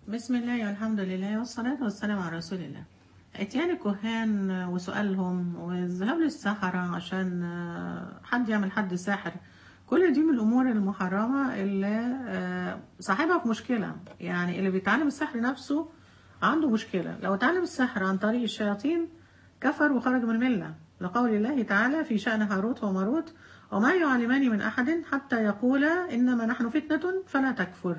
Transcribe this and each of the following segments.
بسم الله والحمد لله والصلاة والسلام على رسول الله اتيان الكهان وسؤالهم والذهاب للسحرة عشان آه، حد يعمل حد ساحر كل دي من الأمور المحرمة اللي آه، صاحبها في مشكلة يعني اللي بيتعلم السحر نفسه عنده مشكلة لو اتعلم السحر عن طريق الشياطين كفر وخرج من الملة لقول الله تعالى في شأن هاروت وماروت وما يعلمان من أحد حتى يقولا إنما نحن فتنة فلا تكفر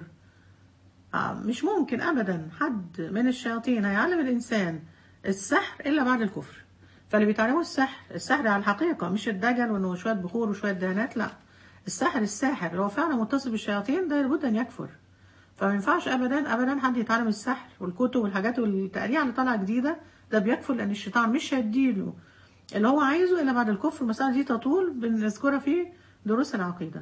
آه، مش ممكن ابدا حد من الشياطين هيعلم الانسان السحر الا بعد الكفر فاللي بيتعلموا السحر السحر على الحقيقه مش الدجل وانه شويه بخور وشويه دهانات لا السحر الساحر اللي هو فعلا متصل بالشياطين ده لابد ان يكفر فما ينفعش ابدا ابدا حد يتعلم السحر والكتب والحاجات والتقريع اللي طالعه جديده ده بيكفر لان الشيطان مش هيديله اللي هو عايزه الا بعد الكفر المساله دي تطول بنذكرها في دروس العقيده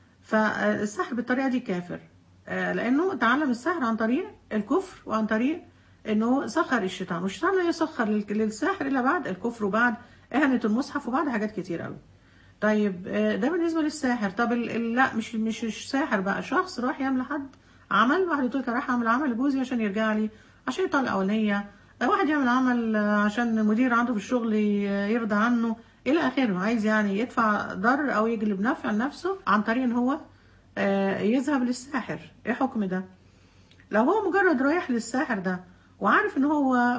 فالسحر بالطريقه دي كافر آه، لانه تعلم السحر عن طريق الكفر وعن طريق انه سخر الشيطان والشيطان لا يسخر لل- للساحر الا بعد الكفر وبعد اهانه المصحف وبعد حاجات كتير قوي طيب آه، ده بالنسبه للساحر طب ال- ال- لا مش مش الساحر بقى شخص راح يعمل حد عمل واحد يقول لك راح اعمل عمل لجوزي عشان يرجع لي عشان يطلع الاولانيه آه، واحد يعمل عمل آه، عشان المدير عنده في الشغل ي- يرضى عنه الى اخره عايز يعني يدفع ضر او يجلب نفع لنفسه عن طريق ان هو آه، يذهب للساحر ايه حكم ده لو هو مجرد رايح للساحر ده وعارف ان هو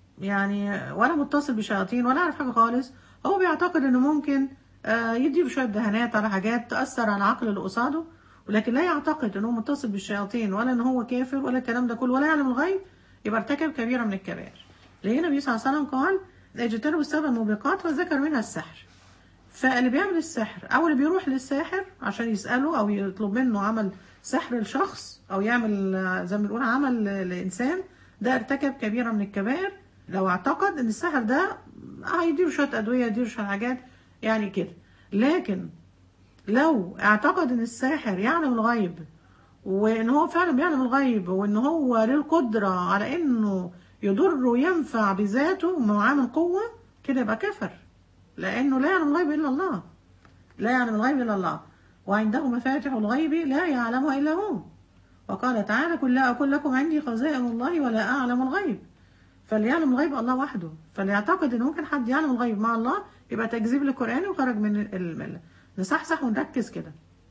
يعني ولا متصل بشياطين ولا عارف حاجه خالص هو بيعتقد انه ممكن آه، يديله شويه دهانات على حاجات تاثر على العقل اللي قصاده ولكن لا يعتقد انه متصل بالشياطين ولا ان هو كافر ولا الكلام ده كله ولا يعلم الغيب يبقى ارتكب كبيره من الكبائر لان النبي صلى الله عليه وسلم قال اجتنبوا السبع الموبقات وذكر منها السحر فاللي بيعمل السحر او اللي بيروح للساحر عشان يساله او يطلب منه عمل سحر لشخص او يعمل آه، زي ما بنقول عمل ل- لانسان ده ارتكب كبيره من الكبائر لو اعتقد ان السحر ده هيديله شويه ادويه يديله شويه حاجات يعني كده لكن لو اعتقد ان الساحر يعلم الغيب وان هو فعلا بيعلم الغيب وان هو له القدره على انه يضر وينفع بذاته ومعاه من قوه كده يبقى كفر لانه لا يعلم الغيب الا الله لا يعلم الغيب الا الله وعنده مفاتح الغيب لا يعلمها الا هو وقال تعالى قل لا اقول لكم عندي خزائن الله ولا اعلم الغيب فاللي يعلم الغيب الله وحده فاللي يعتقد ان ممكن حد يعلم الغيب مع الله يبقى تكذيب للقران وخرج من المله نصحصح ونركز كده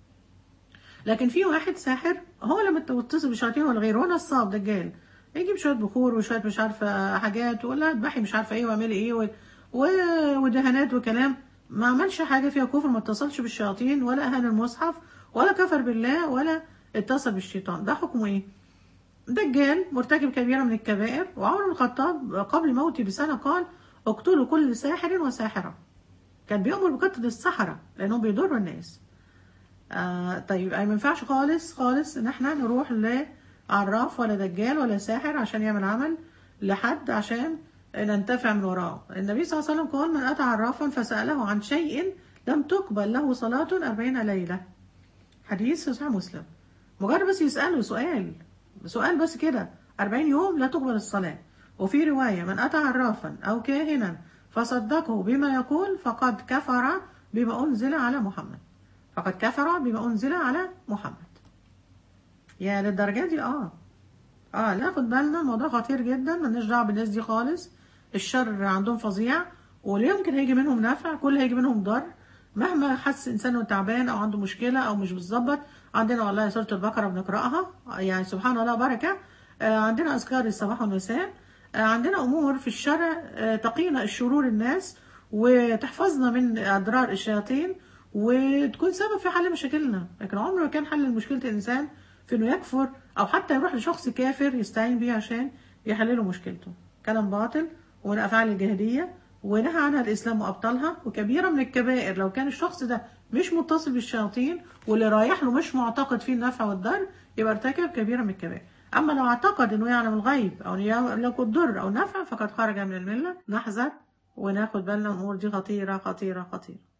لكن في واحد ساحر هو لما تتصل بشياطين ولا غيره هو نصاب دجال يجيب شويه بخور وشويه مش عارفه حاجات ويقول لها اذبحي مش عارفه ايه واعملي ايه و... و... ودهانات وكلام ما عملش حاجه فيها كفر ما اتصلش بالشياطين ولا اهان المصحف ولا كفر بالله ولا اتصل بالشيطان ده حكمه ايه؟ دجال مرتكب كبيرة من الكبائر وعمر بن الخطاب قبل موته بسنة قال اقتلوا كل ساحر وساحرة كان بيأمر بقتل السحرة لأنهم بيضروا الناس آه طيب يعني ما ينفعش خالص خالص ان احنا نروح لعراف ولا دجال ولا ساحر عشان يعمل عمل لحد عشان ننتفع من وراه النبي صلى الله عليه وسلم قال من أتى عرافا فسأله عن شيء لم تقبل له صلاة أربعين ليلة حديث في صحيح مسلم مجرد بس يسأله سؤال سؤال بس كده 40 يوم لا تقبل الصلاة وفي رواية من أتى عرافا أو كاهنا فصدقه بما يقول فقد كفر بما أنزل على محمد فقد كفر بما أنزل على محمد يا للدرجة دي اه اه لا خد بالنا الموضوع خطير جدا ملناش دعوه بالناس دي خالص الشر عندهم فظيع ولا يمكن هيجي منهم نفع كل هيجي منهم ضر مهما حس انسان انه تعبان او عنده مشكله او مش بالظبط عندنا والله سوره البقره بنقراها يعني سبحان الله بركه آه عندنا اذكار الصباح والمساء آه عندنا امور في الشرع آه تقينا الشرور الناس وتحفظنا من اضرار الشياطين وتكون سبب في حل مشاكلنا لكن عمره ما كان حل مشكله الانسان في انه يكفر او حتى يروح لشخص كافر يستعين بيه عشان يحل له مشكلته كلام باطل ومن افعال الجاهليه ونهى عنها الاسلام وابطلها وكبيره من الكبائر لو كان الشخص ده مش متصل بالشياطين واللي رايح له مش معتقد فيه النفع والضر يبقى ارتكب كبيره من الكبائر اما لو اعتقد انه يعلم الغيب او يملك الضر او نفع فقد خرج من المله نحذر وناخد بالنا من الامور دي خطيره خطيره خطيره